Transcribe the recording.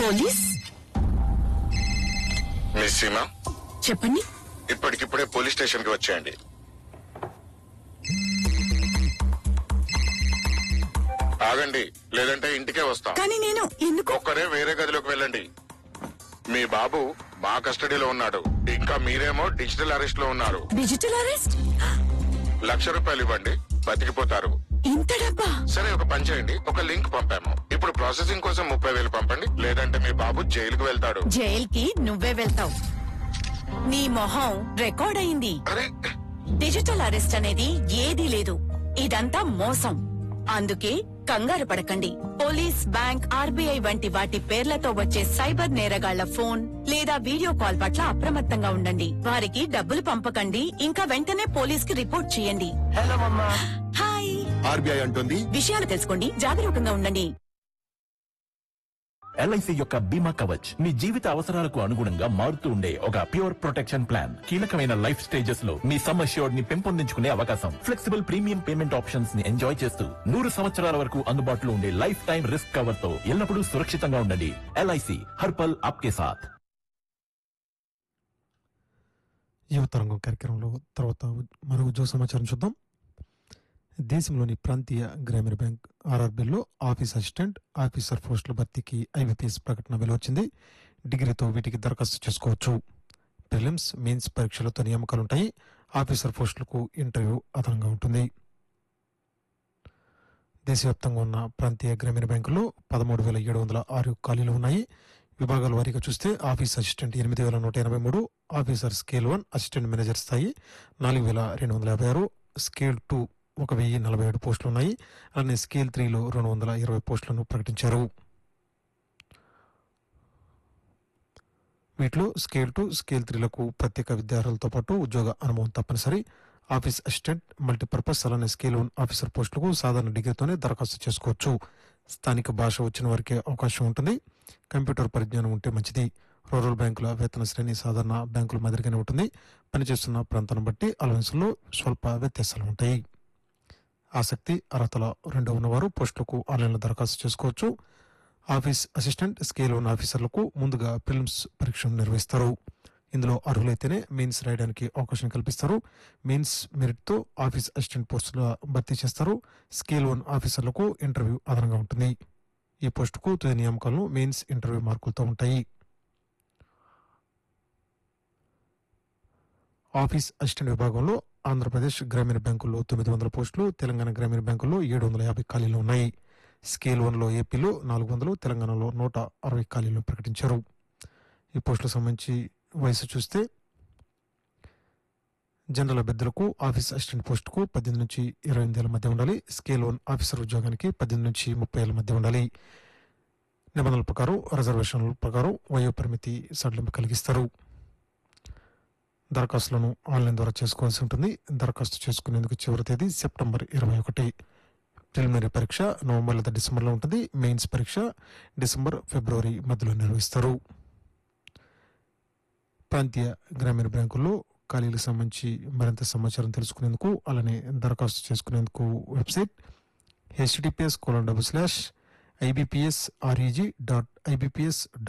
police miss Seema చెప్పండి ఇప్పటికిప్పుడే police station కి వచ్చేయండి ఆగండి లేదంటే ఇంటికే వస్తాం కానీ నేను ఎందుకు ఒక్కరే వేరే గదిలోకి వెళ్ళండి మీ బాబు మా కస్టడీలో ఉన్నాడు ఇంకా మీరేమో డిజిటల్ అరెస్ట్ లో ఉన్నారు డిజిటల్ అరెస్ట్ లక్ష రూపాయలు ఇవ్వండి బతికిపోతారు ఇంత డబ్బా సరే ఒక పని చేయండి ఒక లింక్ పంపాము ఇప్పుడు ప్రాసెసింగ్ కోసం ముప్పై వేలు పంపండి లేదంటే మీ బాబు జైలుకు వెళ్తాడు జైల్ కి నువ్వే వెళ్తావు నీ మొహం రికార్డ్ అయింది అరే డిజిటల్ అరెస్ట్ అనేది ఏదీ లేదు ఇదంతా మోసం అందుకే కంగారు పడకండి పోలీస్ బ్యాంక్ ఆర్బీఐ వంటి వాటి పేర్లతో వచ్చే సైబర్ నేరగాళ్ల ఫోన్ లేదా వీడియో కాల్ పట్ల అప్రమత్తంగా ఉండండి వారికి డబ్బులు పంపకండి ఇంకా వెంటనే పోలీస్ కి రిపోర్ట్ చేయండి హలో మమ్మా హాయ్ ఆర్బీఐ అంటుంది విషయాలు తెలుసుకోండి జాగరూకంగా ఉండండి ఎల్ఐసి యొక్క బీమా కవచ్ మీ జీవిత అవసరాలకు అనుగుణంగా మారుతూ ఉండే ఒక ప్యూర్ ప్రొటెక్షన్ ప్లాన్ కీలకమైన లైఫ్ స్టేజెస్ లో మీ సమ్ అష్యూర్డ్ ని పెంపొందించుకునే అవకాశం ఫ్లెక్సిబుల్ ప్రీమియం పేమెంట్ ఆప్షన్స్ ని ఎంజాయ్ చేస్తూ నూరు సంవత్సరాల వరకు అందుబాటులో ఉండే లైఫ్ టైం రిస్క్ కవర్ తో ఎల్లప్పుడూ సురక్షితంగా ఉండండి ఎల్ఐసి హర్పల్ ఆప్కే సాథ్ యువతరంగం కార్యక్రమంలో తర్వాత మరో ఉద్యోగ సమాచారం చూద్దాం దేశంలోని ప్రాంతీయ గ్రామీణ బ్యాంక్ ఆర్ఆర్బీలో ఆఫీస్ అసిస్టెంట్ ఆఫీసర్ పోస్టుల భర్తీకి ఐబీపీఎస్ ప్రకటన వెలువచ్చింది డిగ్రీతో వీటికి దరఖాస్తు చేసుకోవచ్చు ప్రిలిమ్స్ మెయిన్స్ పరీక్షలతో నియామకాలు ఉంటాయి ఆఫీసర్ పోస్టులకు ఇంటర్వ్యూ అదనంగా ఉంటుంది దేశవ్యాప్తంగా ఉన్న ప్రాంతీయ గ్రామీణ బ్యాంకుల్లో పదమూడు వేల ఏడు వందల ఆరు ఖాళీలు ఉన్నాయి విభాగాల వారీగా చూస్తే ఆఫీస్ అసిస్టెంట్ ఎనిమిది వేల నూట ఎనభై మూడు officer scale one assistant manager స్థాయి నాలుగు వేల రెండు వందల యాభై ఆరు స్కేల్ టూ ఒక వెయ్యి నలభై ఏడు పోస్టులు ఉన్నాయి అలానే స్కేల్ త్రీలో రెండు వందల ఇరవై పోస్టులను ప్రకటించారు వీటిలో స్కేల్ టూ స్కేల్ త్రీలకు ప్రత్యేక విద్యార్థులతో పాటు ఉద్యోగ అనుభవం తప్పనిసరి ఆఫీస్ అసిస్టెంట్ మల్టీపర్పస్ అలానే స్కేల్ వన్ ఆఫీసర్ పోస్టులకు సాధారణ డిగ్రీతోనే దరఖాస్తు చేసుకోవచ్చు స్థానిక భాష వచ్చిన వారికి అవకాశం ఉంటుంది కంప్యూటర్ పరిజ్ఞానం ఉంటే మంచిది రూరల్ బ్యాంకుల వేతన శ్రేణి సాధారణ బ్యాంకుల మాదిరిగానే ఉంటుంది పనిచేస్తున్న ప్రాంతాన్ని బట్టి అలవెన్స్లో స్వల్ప వ్యత్యాసాలు ఉంటాయి ఆసక్తి అర్హతల రెండు ఉన్నవారు పోస్టులకు ఆన్లైన్లో దరఖాస్తు చేసుకోవచ్చు ఆఫీస్ అసిస్టెంట్ స్కేల్ వన్ ఆఫీసర్లకు ముందుగా ప్రిలిమ్స్ పరీక్షను నిర్వహిస్తారు ఇందులో అర్హులైతేనే మెయిన్స్ రాయడానికి అవకాశం కల్పిస్తారు మెయిన్స్ మెరిట్తో ఆఫీస్ అసిస్టెంట్ పోస్టుల భర్తీ చేస్తారు స్కేల్ వన్ ఆఫీసర్లకు ఇంటర్వ్యూ అదనంగా ఉంటుంది ఈ పోస్టుకు తుది నియామకాలను మెయిన్స్ ఇంటర్వ్యూ మార్కులతో ఉంటాయి ఆఫీస్ అసిస్టెంట్ విభాగంలో ఆంధ్రప్రదేశ్ గ్రామీణ బ్యాంకుల్లో తొమ్మిది వందల పోస్టులు తెలంగాణ గ్రామీణ బ్యాంకుల్లో ఏడు వందల యాభై ఖాళీలు ఉన్నాయి స్కేల్ వన్లో ఏపీలో నాలుగు వందలు తెలంగాణలో నూట అరవై ఖాళీలు ప్రకటించారు ఈ పోస్టులకు సంబంధించి వయసు చూస్తే జనరల్ అభ్యర్థులకు ఆఫీస్ అసిస్టెంట్ పోస్టుకు పద్దెనిమిది నుంచి ఇరవై ఎనిమిది ఏళ్ల మధ్య ఉండాలి స్కేల్ వన్ ఆఫీసర్ ఉద్యోగానికి పద్దెనిమిది నుంచి ముప్పై ఏళ్ల మధ్య ఉండాలి నిబంధనల ప్రకారం రిజర్వేషన్ల ప్రకారం వయో పరిమితి సడలింపు కలిగిస్తారు దరఖాస్తులను ఆన్లైన్ ద్వారా చేసుకోవాల్సి ఉంటుంది దరఖాస్తు చేసుకునేందుకు చివరి తేదీ సెప్టెంబర్ ఇరవై ఒకటి ప్రిలిమినరీ పరీక్ష నవంబర్ లేదా డిసెంబర్లో ఉంటుంది మెయిన్స్ పరీక్ష డిసెంబర్ ఫిబ్రవరి మధ్యలో నిర్వహిస్తారు ప్రాంతీయ గ్రామీణ బ్యాంకుల్లో ఖాళీలకు సంబంధించి మరింత సమాచారం తెలుసుకునేందుకు అలానే దరఖాస్తు చేసుకునేందుకు website HTTPS colon double slash IBPS REG dot IBPS